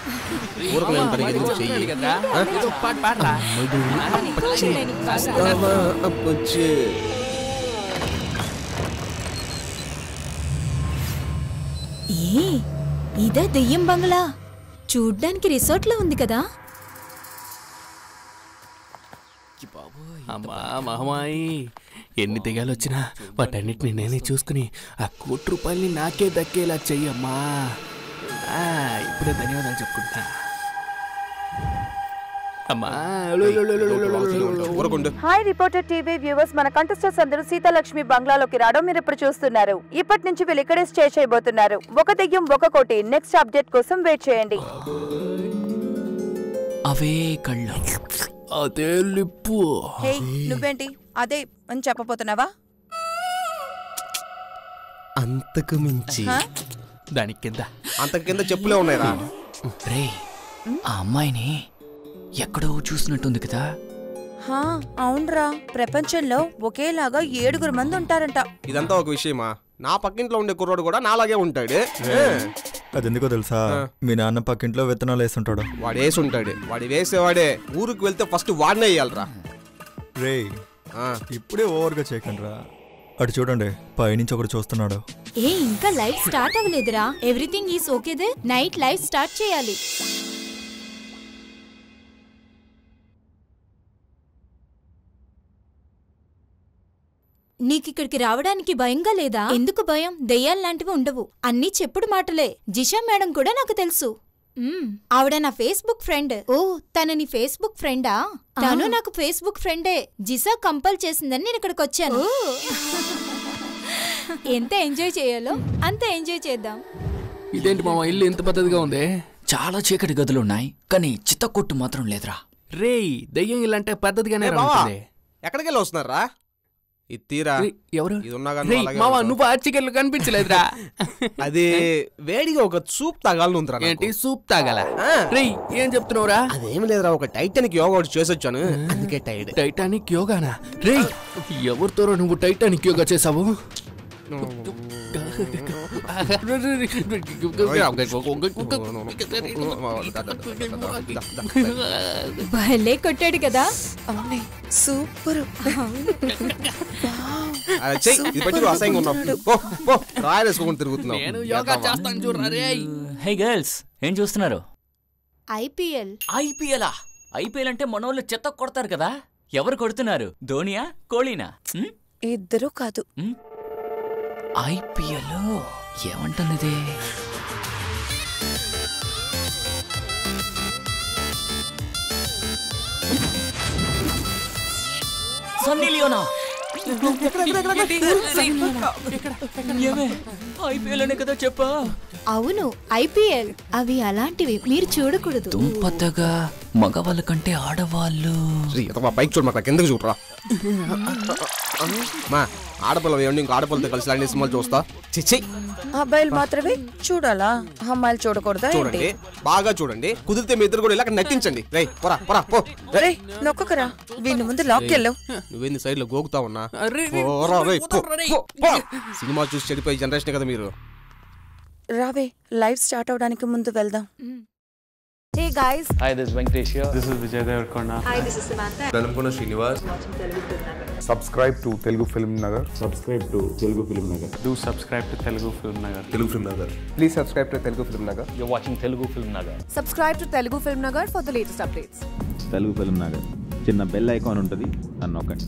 ఊరకు నేను పరిగెత్తించి చెయ్యి వస్తావా అప్పొచ్చి ఏ ఇదే దెయ్యం బంగ్లా చూడ్డానికి రిసార్ట్ లో ఉంది కదా అమ్మా మహమాయి ఎన్ని తెగాలు వచ్చినా వాటన్నిటిని నేనే చూసుకుని ఆ కోటి రూపాయల్ని నాకే దక్కేలా చెయ్యమ్మా ఆ, ఇప్పుడే ధన్యవాదాలు చెప్పుకుంటా అమ్మా ఊరకుండు హాయ్ రిపోర్టర్ టీవీ వ్యూవర్స్ మన కంటెస్టెంట్స్ అందరూ సీతాలక్ష్మి బంగ్లాలోకి రావడం మీరు ఇప్పుడు చూస్తున్నారు ఇప్పటి నుంచి వీళ్ళు ఇక్కడే స్టే చేయబోతున్నారు ఒక దెయ్యం ఒక కోటి నెక్స్ట్ అప్డేట్ కోసం వెయిట్ చేయండి అవే కళ్ళు అదే లిప్పు హే నువ్వేంటి అదే అని చెప్పబోతున్నావా అంతకు మించి హా? దానికి కింద అంత కింద చెప్పులే ఉన్నాయిరా రే ఆ అమ్మాయిని ఎక్కడో చూసినట్టుంది కదా హా అవునరా ప్రపంచంలో ఒకేలాగా ఏడుగురు మంది ఉంటారంట ఇదంతా ఒక విషయమా నా పక్కింట్లో ఉండే కుర్రోడు కూడా నాలాగే ఉంటాడు ఏ, అది ఎందుకో తెలుసా మీ నాన్న పక్కింట్లో విత్తనాలు వేస్తుంటాడు వాడు వేసి ఉంటాడు వాడు వేసేవాడే ఊరికి వెళ్తే ఫస్ట్ వాడినే వేయాలరా రే ఆ, ఇప్పుడే ఓవర్గా చేయకండి రా అటు చూడండి పైనుంచి ఒకడు చూస్తున్నాడు ఏ ఇంకా లైవ్ స్టార్ట్ అవ్వలేదురా ఎవ్రీథింగ్ ఈస్ ఓకేదే నైట్ లైవ్ స్టార్ట్ చేయాలి నీకిక్కడికి రావడానికి భయంగా లేదా ఎందుకు భయం దెయ్యాలు లాంటివి ఉండవు అన్నీ చెప్పుడు మాటలే జిషా మేడం కూడా నాకు తెలుసు మ్మ్. ఆవిడ నా ఫేస్బుక్ ఫ్రెండ్ ఓ తన నీ ఫేస్బుక్ ఫ్రెండా తను నాకు ఫేస్బుక్ ఫ్రెండే జిసా కంపల్ చేసిందని నేను ఇక్కడికి వచ్చాను ఎంత ఎంజాయ్ చేయాలో అంత ఎంజాయ్ చేద్దాం ఇదేంటి మామ ఇల్లు ఎంత పెద్దదిగా ఉంది చాలా చీకటి గదులున్నాయి కానీ చిత్తకొట్టు మాత్రం లేదురా రేయ్ దెయ్యం ఇల్లు అంటే పెద్దదిగానే ఏ బావా ఉంటుంది ఎక్కడికి వెళ్ళి వస్తున్నారా ఇది తీరా రేయ్, ఎవరు ఇది ఉన్నా కానీ రేయ్, అలాగే మామ ఉంటావు. నువ్వు ఆర్చికెళ్ళు కనిపించలేదురా అది వేడిగా ఒక సూప్ తాగాలని ఉందిరా నాకు. ఏంటి సూప్ తాగల ఆ. రేయ్ ఏం చెప్తున్నావురా అదేం లేదురా ఒక టైటానిక్ యోగా ఒకటి చేసొచ్చాను అందుకే టైడ్ టైటానిక్ యోగానా రేయ్ ఎవరితోరో నువ్వు టైటానిక్ యోగా చేసావు భలే కొట్టాడు కదా అవునే సూపర్ అలా చెయ్యి ఇది పట్టి నువ్వు అసహ్యంగా ఉన్నావు పో పో రాయలు వేసుకోకుండా తిరుగుతున్నావు నేను యోగా చేస్తాను చూడరా రేయ్ హే గర్ల్స్ ఏం చూస్తున్నారు ఐపీఎల్ ఐపీఎల్ ఐపీఎల్ అంటే మనోళ్ళు చెత్త కొడతారు కదా ఎవరు కొడుతున్నారు ధోనియా కోహ్లీనా ఇద్దరు కాదు ఐపీఎల్ ఏమంటున్నది సన్నీ లియోనా ఏమే ఐపీఎల్ అనే కదా చెప్పా అవును ఐపీఎల్ అవి అలాంటివి మీరు చూడకూడదు దుంపద్దగా మగవాళ్ళ కంటే ఆడవాళ్ళు శ్రీ మా బైక్ చూడు మాకు కిందకి చూడరా మా ఆడపిల్ల వేయండి ఇంకో ఆడపిల్లతో కలిసి లాంటి సినిమాలు చూస్తా చిచ్చి అబ్బాయిలు మాత్రమే చూడాలా అమ్మాయిలు చూడకూడదా ఏంటి చూడండి బాగా చూడండి కుదిరితే మీ ఇద్దరు కూడా ఇలా నటించండి రేయ్ పోరా పోరా పో రే నొక్కకరా వీళ్ళ ముందు లాక్కెళ్ళు నువ్వేంది సైడ్ లో గోకుతా ఉన్నా అరే, రే, పోరా, రేయ్, పో, పోతారా, రేయ్. పో, పో. సినిమా చూసి చెడిపోయే జనరేషన్ కదా మీరు రావే లైవ్ స్టార్ట్ అవడానికి ముందు వెళ్దాం hey guys Hi, this is Venkatesh here. This is Vijay Devarkonda. Velankonda Srinivas subscribe to Telugu Film Nagar Do subscribe to Telugu Film Nagar. Telugu Film Nagar please subscribe to Telugu Film Nagar You're watching Telugu Film Nagar. Subscribe to Telugu Film Nagar for the latest updates Telugu Film Nagar చిన్న bell icon ఉంటుంది నన్ను నొక్కండి